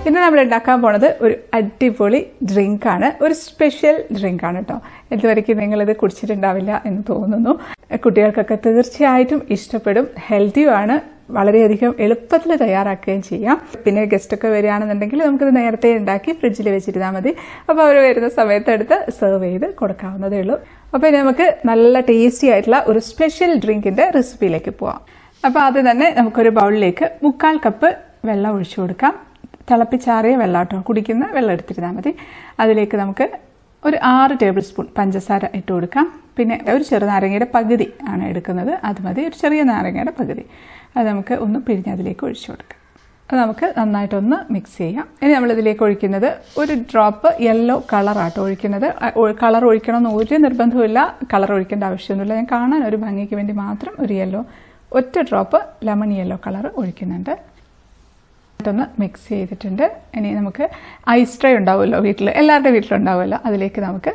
ഇന്ന് നമ്മൾ ഉണ്ടാക്കാൻ പോണത് ഒരു അടിപൊളി ഡ്രിങ്ക് ആണ് ഒരു സ്പെഷ്യൽ ഡ്രിങ്ക് ആണ് കേട്ടോ ഇതുവരെയ്ക്കും നിങ്ങളിത് കുടിച്ചിട്ടുണ്ടാവില്ല എന്ന് തോന്നുന്നു കുട്ടികൾക്കൊക്കെ തീർച്ചയായിട്ടും ഇഷ്ടപ്പെടും ഹെൽത്തിയുമാണ് വളരെയധികം എളുപ്പത്തിൽ തയ്യാറാക്കുകയും ചെയ്യാം പിന്നെ ഗസ്റ്റ് ഒക്കെ വരികയാണെന്നുണ്ടെങ്കിൽ നമുക്കിത് നേരത്തെ ഉണ്ടാക്കി ഫ്രിഡ്ജിൽ വെച്ചിരുന്നാൽ മതി അപ്പോൾ അവർ വരുന്ന സമയത്ത് എടുത്ത് സെർവ് ചെയ്ത് കൊടുക്കാവുന്നതേ ഉള്ളൂ അപ്പോൾ ഇനി നമുക്ക് നല്ല ടേസ്റ്റി ആയിട്ടുള്ള ഒരു സ്പെഷ്യൽ ഡ്രിങ്കിന്റെ റെസിപ്പിയിലേക്ക് പോവാം അപ്പോൾ ആദ്യം തന്നെ നമുക്കൊരു ബൗളിലേക്ക് മുക്കാൽ കപ്പ് വെള്ളം ഒഴിച്ചു കൊടുക്കാം തിളപ്പിച്ചാറിയ വെള്ളം കേട്ടോ കുടിക്കുന്ന വെള്ളം എടുത്തിരുന്നാൽ മതി അതിലേക്ക് നമുക്ക് ഒരു ആറ് ടേബിൾ സ്പൂൺ പഞ്ചസാര ഇട്ട് കൊടുക്കാം പിന്നെ ഒരു ചെറുനാരങ്ങയുടെ പകുതി ആണ് എടുക്കുന്നത് അത് മതി ഒരു ചെറിയ നാരങ്ങയുടെ പകുതി അത് നമുക്ക് ഒന്ന് പിഴിഞ്ഞ് അതിലേക്ക് ഒഴിച്ചു കൊടുക്കാം അത് നമുക്ക് നന്നായിട്ടൊന്ന് മിക്സ് ചെയ്യാം ഇനി നമ്മളിതിലേക്ക് ഒഴിക്കുന്നത് ഒരു ഡ്രോപ്പ് യെല്ലോ കളറാട്ടോ ഒഴിക്കുന്നത് കളർ ഒഴിക്കണമെന്ന് ഒരു നിർബന്ധമില്ല കളർ ഒഴിക്കേണ്ട ആവശ്യമൊന്നുമില്ല ഞാൻ കാണാൻ ഒരു ഭംഗിക്ക് വേണ്ടി മാത്രം ഒരു യെല്ലോ ഒറ്റ ഡ്രോപ്പ് ലെമൺ യെല്ലോ കളർ ഒഴിക്കുന്നുണ്ട് ഒന്ന് മിക്സ് ചെയ്തിട്ടുണ്ട് ഇനി നമുക്ക് ഐസ് ട്രേ ഉണ്ടാവുമല്ലോ വീട്ടിൽ എല്ലാവരുടെ വീട്ടിലുണ്ടാവുമല്ലോ അതിലേക്ക് നമുക്ക്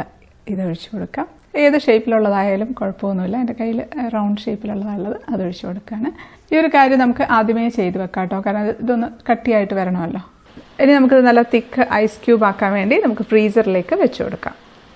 ഇത് ഒഴിച്ചു കൊടുക്കാം ഏത് ഷേപ്പിലുള്ളതായാലും കുഴപ്പമൊന്നുമില്ല എൻ്റെ കയ്യിൽ റൗണ്ട് ഷേപ്പിലുള്ളതാണുള്ളത് അത് ഒഴിച്ചു കൊടുക്കുകയാണ് ഈ ഒരു കാര്യം നമുക്ക് ആദ്യമേ ചെയ്ത് വെക്കാം കേട്ടോ കാരണം ഇതൊന്ന് കട്ടിയായിട്ട് വരണമല്ലോ ഇനി നമുക്കിത് നല്ല തിക്ക് ഐസ് ക്യൂബ് ആക്കാൻ വേണ്ടി നമുക്ക് ഫ്രീസറിലേക്ക് വെച്ച് കൊടുക്കാം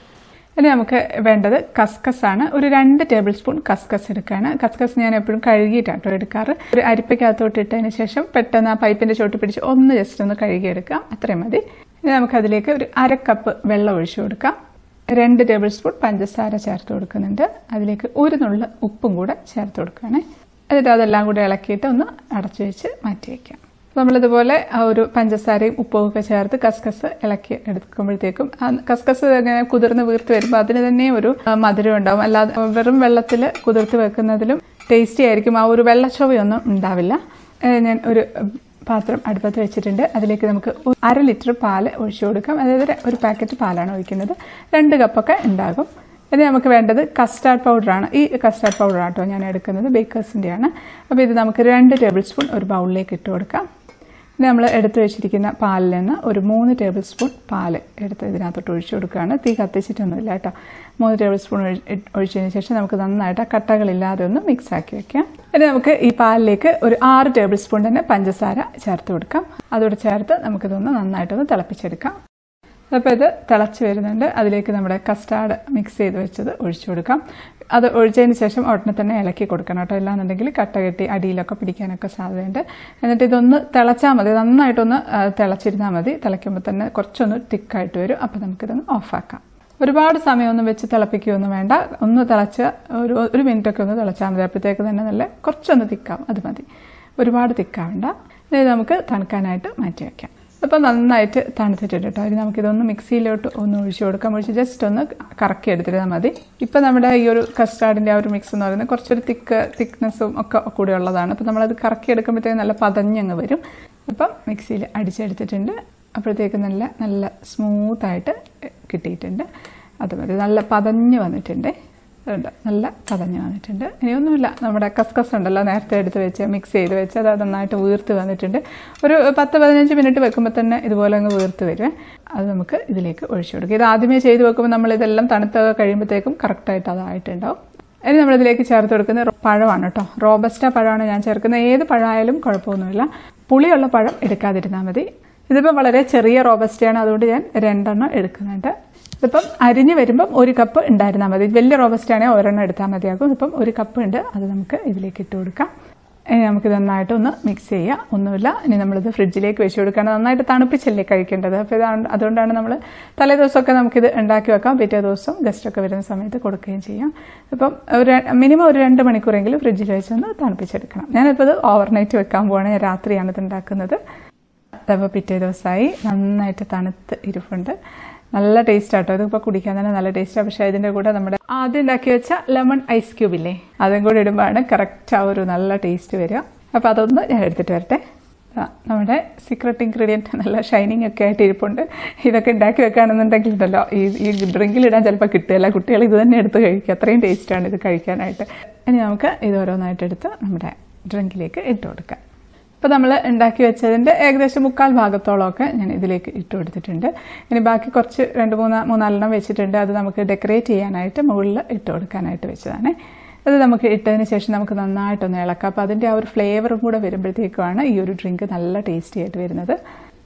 ഇനി നമുക്ക് വേണ്ടത് കസ്കസ് ആണ് ഒരു രണ്ട് ടേബിൾ സ്പൂൺ കസ്കസ് എടുക്കുകയാണ് കസ്കസ് ഞാൻ എപ്പോഴും കഴുകിയിട്ടാട്ടോ എടുക്കാറ് ഒരു അരിപ്പയ്ക്കകത്തോട്ട് ഇട്ടതിന് ശേഷം പെട്ടെന്ന് ആ പൈപ്പിന്റെ ചോട്ട് പിടിച്ച് ഒന്ന് ജസ്റ്റ് ഒന്ന് കഴുകിയെടുക്കാം അത്രയും മതി ഇനി നമുക്ക് അതിലേക്ക് ഒരു അര കപ്പ് വെള്ളം ഒഴിച്ചു കൊടുക്കാം രണ്ട് ടേബിൾ സ്പൂൺ പഞ്ചസാര ചേർത്ത് കൊടുക്കുന്നുണ്ട് അതിലേക്ക് ഒരു നുള്ള ഉപ്പും കൂടെ ചേർത്ത് കൊടുക്കുകയാണ് എന്നിട്ട് അതെല്ലാം കൂടെ ഇളക്കിയിട്ട് ഒന്ന് അടച്ചു വെച്ച് മാറ്റി വയ്ക്കാം നമ്മളിതുപോലെ ആ ഒരു പഞ്ചസാരയും ഉപ്പും ഒക്കെ ചേർത്ത് കസ്കസ് ഇളക്കി എടുക്കുമ്പോഴത്തേക്കും കസ്കസ് ഇങ്ങനെ കുതിർന്ന് വീർത്ത് വരുമ്പോൾ അതിന് തന്നെ ഒരു മധുരം ഉണ്ടാവും അല്ലാതെ വെറും വെള്ളത്തിൽ കുതിർത്ത് വെക്കുന്നതിലും ടേസ്റ്റി ആയിരിക്കും ആ ഒരു വെള്ളച്ചൊവയൊന്നും ഉണ്ടാവില്ല ഞാൻ ഒരു പാത്രം അടുപ്പത്ത് വെച്ചിട്ടുണ്ട് അതിലേക്ക് നമുക്ക് അര ലിറ്റർ പാല് ഒഴിച്ചു കൊടുക്കാം അതായത് ഒരു പാക്കറ്റ് പാലാണ് ഒഴിക്കുന്നത് രണ്ട് കപ്പൊക്കെ ഉണ്ടാകും ഇനി നമുക്ക് വേണ്ടത് കസ്റ്റാർഡ് പൗഡറാണ് ഈ കസ്റ്റാർഡ് പൗഡറാണ് കേട്ടോ ഞാൻ എടുക്കുന്നത് ബേക്കേഴ്സിൻ്റെയാണ് അപ്പോൾ ഇത് നമുക്ക് രണ്ട് ടേബിൾ സ്പൂൺ ഒരു ബൗളിലേക്ക് ഇട്ട് കൊടുക്കാം ഇനി നമ്മൾ എടുത്തു വെച്ചിരിക്കുന്ന പാലിൽ നിന്ന് ഒരു മൂന്ന് ടേബിൾ സ്പൂൺ പാല് എടുത്ത് ഇതിനകത്തോട്ട് ഒഴിച്ചു കൊടുക്കുകയാണ് തീ കത്തിച്ചിട്ടൊന്നുമില്ല കേട്ടോ മൂന്ന് ടേബിൾ സ്പൂൺ ഒഴിച്ചതിന് ശേഷം നമുക്ക് നന്നായിട്ട് കട്ടകളില്ലാതെ ഒന്ന് മിക്സ് ആക്കി വെക്കാം ഇനി നമുക്ക് ഈ പാലിലേക്ക് ഒരു ആറ് ടേബിൾ സ്പൂൺ തന്നെ പഞ്ചസാര ചേർത്ത് കൊടുക്കാം അതോടെ ചേർത്ത് നമുക്കിതൊന്ന് നന്നായിട്ടൊന്ന് തിളപ്പിച്ചെടുക്കാം അപ്പോൾ ഇത് തിളച്ച് വരുന്നുണ്ട് അതിലേക്ക് നമ്മുടെ കസ്റ്റാർഡ് മിക്സ് ചെയ്ത് വെച്ചത് ഒഴിച്ചു കൊടുക്കാം അത് ഒഴിച്ചതിന് ശേഷം ഉടനെ തന്നെ ഇളക്കി കൊടുക്കണം കേട്ടോ ഇല്ലാന്നുണ്ടെങ്കിൽ കട്ട കെട്ടി അടിയിലൊക്കെ പിടിക്കാനൊക്കെ സാധ്യതയുണ്ട് എന്നിട്ട് ഇതൊന്ന് തിളച്ചാൽ മതി നന്നായിട്ടൊന്ന് തിളച്ചിരുന്നാൽ മതി തിളയ്ക്കുമ്പോൾ തന്നെ കുറച്ചൊന്ന് തിക്കായിട്ട് വരും അപ്പോൾ നമുക്കിതൊന്ന് ഓഫാക്കാം ഒരുപാട് സമയമൊന്നും വെച്ച് തിളപ്പിക്കുകയൊന്നും വേണ്ട ഒന്ന് തിളച്ച് ഒരു ഒരു മിനിറ്റൊക്കെ ഒന്ന് തിളച്ചാൽ മതി അപ്പോഴത്തേക്ക് തന്നെ നല്ല കുറച്ചൊന്ന് തിക്കാവും അത് മതി ഒരുപാട് തിക്കാവണ്ട ഇത് നമുക്ക് തണുക്കാനായിട്ട് മാറ്റി വയ്ക്കാം അപ്പോൾ നന്നായിട്ട് തണുത്തിട്ടുണ്ട് കേട്ടോ ഇനി നമുക്കിതൊന്ന് മിക്സിയിലോട്ട് ഒന്ന് ഒഴിച്ചു കൊടുക്കാം ഒഴിച്ച് ജസ്റ്റ് ഒന്ന് കറക്കി എടുത്തിരുന്നാൽ മതി ഇപ്പോൾ നമ്മുടെ ഈ ഒരു കസ്റ്റാർഡിൻ്റെ ആ ഒരു മിക്സ് എന്ന് പറയുന്നത് കുറച്ചൊരു തിക്ക് തിക്നെസ്സും ഒക്കെ കൂടെ ഉള്ളതാണ് അപ്പോൾ നമ്മളത് കറക്കി എടുക്കുമ്പോഴത്തേക്ക് നല്ല പതഞ്ഞങ്ങ് വരും അപ്പം മിക്സിയിൽ അടിച്ചെടുത്തിട്ടുണ്ട് അപ്പോഴത്തേക്ക് നല്ല നല്ല സ്മൂത്തായിട്ട് കിട്ടിയിട്ടുണ്ട് അത് മതി നല്ല പതഞ്ഞ് വന്നിട്ടുണ്ട് അതുണ്ട് നല്ല പതഞ്ഞ് വന്നിട്ടുണ്ട് ഇനിയൊന്നുമില്ല നമ്മുടെ കസ്കസ് ഉണ്ടല്ലോ നേരത്തെ എടുത്ത് വെച്ച് മിക്സ് ചെയ്ത് വെച്ച് അത് നന്നായിട്ട് വീർത്ത് വന്നിട്ടുണ്ട് ഒരു പത്ത് പതിനഞ്ച് മിനിറ്റ് വെക്കുമ്പോൾ തന്നെ ഇതുപോലെ അങ്ങ് വീർത്ത് വരും അത് നമുക്ക് ഇതിലേക്ക് ഒഴിച്ചു കൊടുക്കുക ഇത് ആദ്യമേ ചെയ്ത് വെക്കുമ്പോൾ നമ്മൾ ഇതെല്ലാം തണുത്ത് കഴിയുമ്പോഴത്തേക്കും കറക്റ്റായിട്ട് അതായിട്ടുണ്ടാവും ഇനി നമ്മളിതിലേക്ക് ചേർത്ത് കൊടുക്കുന്ന പഴമാണ് കേട്ടോ റോബസ്റ്റ പഴമാണ് ഞാൻ ചേർക്കുന്നത് ഏത് പഴമായാലും കുഴപ്പമൊന്നുമില്ല പുളിയുള്ള പഴം എടുക്കാതിരുന്നാൽ മതി ഇതിപ്പോൾ വളരെ ചെറിയ റോബസ്റ്റയാണ് അതുകൊണ്ട് ഞാൻ രണ്ടെണ്ണം എടുക്കുന്നുണ്ട് ഇതിപ്പം അരിഞ്ഞ് വരുമ്പം ഒരു കപ്പ് ഉണ്ടായിരുന്നാൽ മതി വലിയ റോബസ്റ്റ് ആണെങ്കിൽ ഒരെണ്ണം എടുത്താൽ മതിയാകും ഇപ്പം ഒരു കപ്പ് ഉണ്ട് അത് നമുക്ക് ഇതിലേക്ക് ഇട്ട് കൊടുക്കാം ഇനി നമുക്ക് നന്നായിട്ട് ഒന്ന് മിക്സ് ചെയ്യാം ഒന്നുമില്ല ഇനി നമ്മളിത് ഫ്രിഡ്ജിലേക്ക് വെച്ച് കൊടുക്കുകയാണ് നന്നായിട്ട് തണുപ്പിച്ചല്ലേ കഴിക്കേണ്ടത് അപ്പോൾ ഇതാണ് അതുകൊണ്ടാണ് നമ്മൾ തലേ ദിവസമൊക്കെ നമുക്കിത് ഉണ്ടാക്കി വെക്കാം പിറ്റേ ദിവസം ഗസ്റ്റൊക്കെ വരുന്ന സമയത്ത് കൊടുക്കുകയും ചെയ്യാം ഇപ്പം ഒരു മിനിമം ഒരു രണ്ട് മണിക്കൂറെങ്കിലും ഫ്രിഡ്ജിൽ വെച്ചൊന്ന് തണുപ്പിച്ചെടുക്കണം ഞാനിപ്പോൾ ഇത് ഓവർനൈറ്റ് വെക്കാൻ പോവാണ് രാത്രിയാണ് ഇത് ഉണ്ടാക്കുന്നത് അപ്പോൾ പിറ്റേ ദിവസമായി നന്നായിട്ട് തണുത്ത് ഇരിപ്പുണ്ട് നല്ല ടേസ്റ്റ് ആട്ടോ ഇതിപ്പോൾ കുടിക്കാൻ തന്നെ നല്ല ടേസ്റ്റാണ് പക്ഷേ ഇതിൻ്റെ കൂടെ നമ്മുടെ ആദ്യം ഉണ്ടാക്കി വെച്ച ലെമൺ ഐസ് ക്യൂബ് ഇല്ലേ അതും കൂടെ ഇടുമ്പോഴാണ് കറക്റ്റ് ആ ഒരു നല്ല ടേസ്റ്റ് വരിക അപ്പോൾ അതൊന്ന് ഞാൻ എടുത്തിട്ട് വരട്ടെ നമ്മുടെ സീക്രട്ട് ഇൻഗ്രീഡിയൻറ്റ് നല്ല ഷൈനിങ് ഒക്കെ ആയിട്ട് ഇരിപ്പുണ്ട് ഇതൊക്കെ ഉണ്ടാക്കി വെക്കുകയാണെന്നുണ്ടെങ്കിൽ ഉണ്ടല്ലോ ഈ ഈ ഡ്രിങ്കിലിടാൻ ചിലപ്പോൾ കിട്ടുകയില്ല കുട്ടികൾ ഇത് തന്നെ എടുത്ത് കഴിക്കുക അത്രയും ടേസ്റ്റാണ് ഇത് കഴിക്കാനായിട്ട് ഇനി നമുക്ക് ഇത് ഓരോന്നായിട്ട് എടുത്ത് നമ്മുടെ ഡ്രിങ്കിലേക്ക് ഇട്ട് കൊടുക്കാം ഇപ്പോൾ നമ്മൾ ഉണ്ടാക്കി വെച്ചതിൻ്റെ ഏകദേശം മുക്കാൽ ഭാഗത്തോളമൊക്കെ ഞാൻ ഇതിലേക്ക് ഇട്ട് കൊടുത്തിട്ടുണ്ട് ഇനി ബാക്കി കുറച്ച് രണ്ട് മൂന്ന് മൂന്നാലെണ്ണം വെച്ചിട്ടുണ്ട് അത് നമുക്ക് ഡെക്കറേറ്റ് ചെയ്യാനായിട്ട് മുകളിൽ ഇട്ട് കൊടുക്കാനായിട്ട് വെച്ചതാണ് അത് നമുക്ക് ഇട്ടതിന് ശേഷം നമുക്ക് നന്നായിട്ടൊന്ന് ഇളക്കാം അപ്പോൾ അതിൻ്റെ ആ ഒരു ഫ്ലേവറും കൂടെ വരുമ്പോഴത്തേക്കുമാണ് ഈ ഒരു ഡ്രിങ്ക് നല്ല ടേസ്റ്റി ആയിട്ട് വരുന്നത്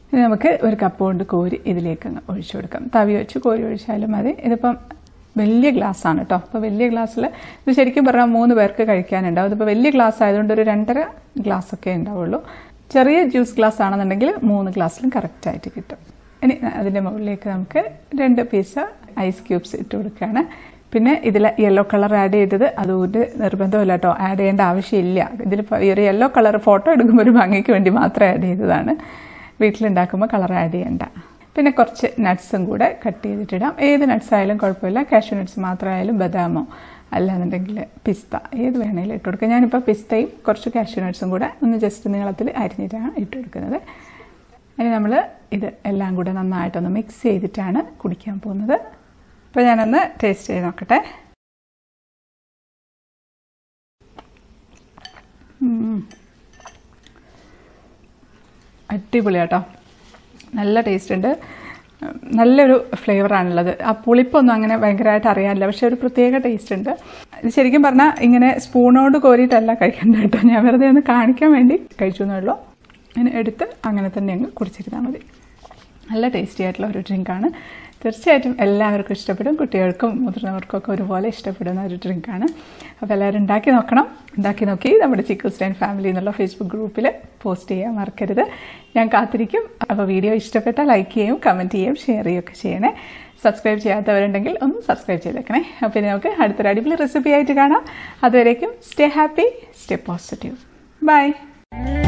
ഇനി നമുക്ക് ഒരു കപ്പ് കൊണ്ട് കോരി ഇതിലേക്ക് അങ്ങ് ഒഴിച്ചു കൊടുക്കാം തവി വെച്ച് കോരി ഒഴിച്ചാലും മതി ഇതിപ്പം വലിയ ഗ്ലാസ് ആണ് കേട്ടോ അപ്പോൾ വലിയ ഗ്ലാസ്സിൽ ഇത് ശരിക്കും പറഞ്ഞാൽ മൂന്ന് പേർക്ക് കഴിക്കാനുണ്ടാവും ഇതിപ്പോൾ വലിയ ഗ്ലാസ് ആയതുകൊണ്ട് ഒരു രണ്ടര ഗ്ലാസ് ഒക്കെ ഉണ്ടാവുള്ളൂ ചെറിയ ജ്യൂസ് ഗ്ലാസ് ആണെന്നുണ്ടെങ്കിൽ മൂന്ന് ഗ്ലാസ്സിലും കറക്റ്റായിട്ട് കിട്ടും ഇനി അതിൻ്റെ മുകളിലേക്ക് നമുക്ക് രണ്ട് പീസ് ഐസ് ക്യൂബ്സ് ഇട്ട് കൊടുക്കുകയാണ് പിന്നെ ഇതിൽ യെല്ലോ കളർ ആഡ് ചെയ്തത് അതുകൊണ്ട് നിർബന്ധമില്ല കേട്ടോ ആഡ് ചെയ്യേണ്ട ആവശ്യമില്ല ഇതിൽ ഈ ഒരു യെല്ലോ കളർ ഫോട്ടോ എടുക്കുമ്പോൾ ഒരു ഭംഗിക്ക് വേണ്ടി മാത്രം ആഡ് ചെയ്തതാണ് വീട്ടിലുണ്ടാക്കുമ്പോൾ കളർ ആഡ് ചെയ്യണ്ട പിന്നെ കുറച്ച് നട്ട്സും കൂടെ കട്ട് ചെയ്തിട്ടിടാം ഏത് നട്ട്സ് ആയാലും കുഴപ്പമില്ല കാഷ്യൂ നട്ട്സ് മാത്രമായാലും ബദാമോ അല്ലാന്നുണ്ടെങ്കിൽ പിസ്ത ഏത് വേണേലും ഇട്ട് കൊടുക്കുക ഞാനിപ്പോൾ പിസ്തയും കുറച്ച് കാഷ്യൂ നട്ട്സും കൂടെ ഒന്ന് ജസ്റ്റ് നീളത്തിൽ അരിഞ്ഞിട്ടാണ് ഇട്ട് കൊടുക്കുന്നത് ഇനി നമ്മൾ ഇത് എല്ലാം കൂടെ നന്നായിട്ടൊന്ന് മിക്സ് ചെയ്തിട്ടാണ് കുടിക്കാൻ പോകുന്നത് അപ്പോൾ ഞാനൊന്ന് ടേസ്റ്റ് ചെയ്ത് നോക്കട്ടെ അടിപൊളി കേട്ടോ നല്ല ടേസ്റ്റ് ഉണ്ട് നല്ലൊരു ഫ്ലേവറാണുള്ളത് ആ പുളിപ്പൊന്നും അങ്ങനെ ഭയങ്കരമായിട്ട് അറിയാനില്ല പക്ഷെ ഒരു പ്രത്യേക ടേസ്റ്റ് ഉണ്ട് ഇത് ശരിക്കും പറഞ്ഞാൽ ഇങ്ങനെ സ്പൂണോട് കോരിയിട്ടല്ല കഴിക്കേണ്ടത് കേട്ടോ ഞാൻ വെറുതെ ഒന്ന് കാണിക്കാൻ വേണ്ടി കഴിച്ചു എന്നുള്ളൂ ഇനി എടുത്ത് അങ്ങനെ തന്നെ അങ്ങ് കുടിച്ചിരുന്നാൽ മതി നല്ല ടേസ്റ്റി ആയിട്ടുള്ള ഒരു ഡ്രിങ്കാണ് തീർച്ചയായിട്ടും എല്ലാവർക്കും ഇഷ്ടപ്പെടും കുട്ടികൾക്കും മുതിർന്നവർക്കും ഒക്കെ ഒരുപോലെ ഇഷ്ടപ്പെടുന്ന ഒരു ഡ്രിങ്കാണ് അപ്പോൾ എല്ലാവരും ഉണ്ടാക്കി നോക്കണം ഉണ്ടാക്കി നോക്കി നമ്മുടെ ചിക്കു സ്റ്റൈൻ ഫാമിലി എന്നുള്ള ഫേസ്ബുക്ക് ഗ്രൂപ്പിൽ പോസ്റ്റ് ചെയ്യാൻ മറക്കരുത് ഞാൻ കാത്തിരിക്കും അപ്പോൾ വീഡിയോ ഇഷ്ടപ്പെട്ടാൽ ലൈക്ക് ചെയ്യും കമൻറ്റ് ചെയ്യും ഷെയർ ചെയ്യുകയൊക്കെ ചെയ്യണേ സബ്സ്ക്രൈബ് ചെയ്യാത്തവരുണ്ടെങ്കിൽ ഒന്ന് സബ്സ്ക്രൈബ് ചെയ്തേക്കണേ അപ്പോൾ ഇനി നമുക്ക് അടുത്തൊരു അടിപൊളി റെസിപ്പി ആയിട്ട് കാണാം അതുവരേക്കും stay happy stay positive by